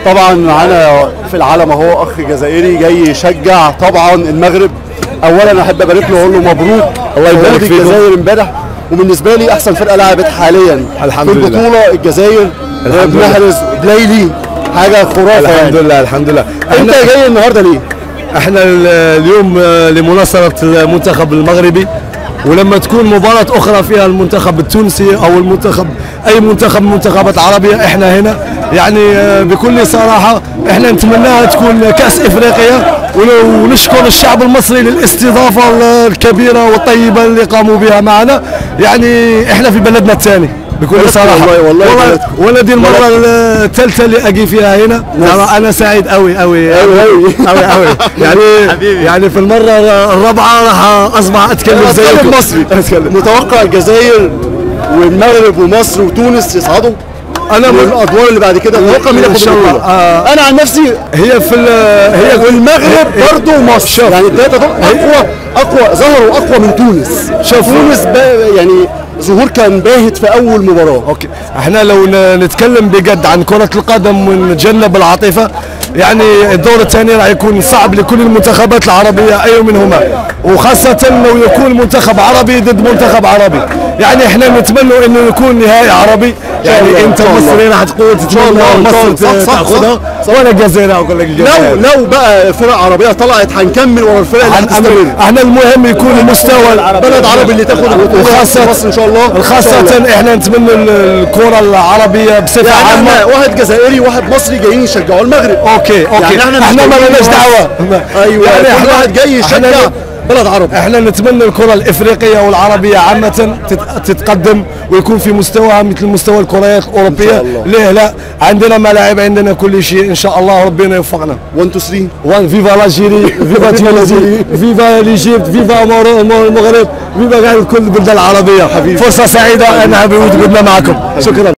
طبعا معانا في العالم اهو اخ جزائري جاي يشجع طبعا المغرب اولا احب ابارك له واقول له مبروك الله يبارك صعود فيكم. الجزائر امبارح وبالنسبه لي احسن فرقه لعبت حاليا الحمد في لله. البطوله الجزائر الحمد لله. محرز بلايلي حاجه خرافه الحمد يعني لله الحمد لله انت احنا جاي النهارده ليه؟ احنا ال- اليوم آه، لمناصرة المنتخب المغربي ولما تكون مباراة أخرى فيها المنتخب التونسي أو المنتخب أي منتخب من المنتخبات العربية احنا هنا يعني آه، بكل صراحة احنا نتمناها تكون كأس إفريقيا ون- ونشكر الشعب المصري للاستضافة الكبيرة والطيبة اللي قاموا بها معنا يعني احنا في بلدنا الثاني بكل بلدكم صراحة والله- والله والله بلدكم. وانا دي المرة الثالثة اللي أجي فيها هنا أنا- أنا سعيد أوي أوي أوي أوي. أوي أوي يعني حبيبي. يعني في المرة الرابعة راح أصبح أتكلم اتكلم زيكم مصري متوقع الجزائر والمغرب ومصر وتونس يصعدوا أنا من من الادوار اللي بعد كده متوقع مين إن ياخد شاء الله. البطوله آه. انا عن نفسي هي في ال- هي والمغرب برضه ومصر يعني الثلاثه دول اقوى اقوى ظهروا اقوى من تونس شوف. تونس با- يعني ظهور كان باهت في اول مباراه اوكي احنا لو ن- نتكلم بجد عن كرة القدم ونتجنب العاطفة يعني الدور الثاني راح يكون صعب لكل المنتخبات العربية أي منهما وخاصة لو يكون منتخب عربي ضد منتخب عربي يعني احنا نتمنى انه يكون نهائي عربي الله، يعني إن انت شاء الله. مصري راح تقول شاء الله، إن شاء مصر الله. صح، صح، تاخذها صح. وانا الجزائر اقول لك لو الجزائر لو بقى فرق عربيه طلعت هنكمل ورا الفرق اللي عن- هتستمر احنا المهم يكون المستوى بلد عربي اللي تاخد البطوله وخاصة مصر ان شاء الله إن شاء الله. خاصة احنا نتمنى ال- الكرة العربية بصفة يعني عامة احنا واحد جزائري واحد مصري جايين يشجعوا المغرب اوكي اوكي يعني احنا مش احنا ما جايين لناش نوصل. دعوة ايوه يعني يعني كل احنا واحد جاي يشجع احنا بلد عربي احنا نتمنى الكرة الافريقية والعربية عامة تت- تتقدم ويكون في مستواها مثل مستوى الكريات الاوروبية الله. ليه لا عندنا ملاعب عندنا كل شيء ان شاء الله ربنا يوفقنا 1 2 3 وان فيفا لاجيري فيفا تونسي فيفا ليجيبت فيفا مور- مور- المغرب فيفا كاع كل البلدان العربية فرصة سعيدة انا بوجودنا معكم شكرا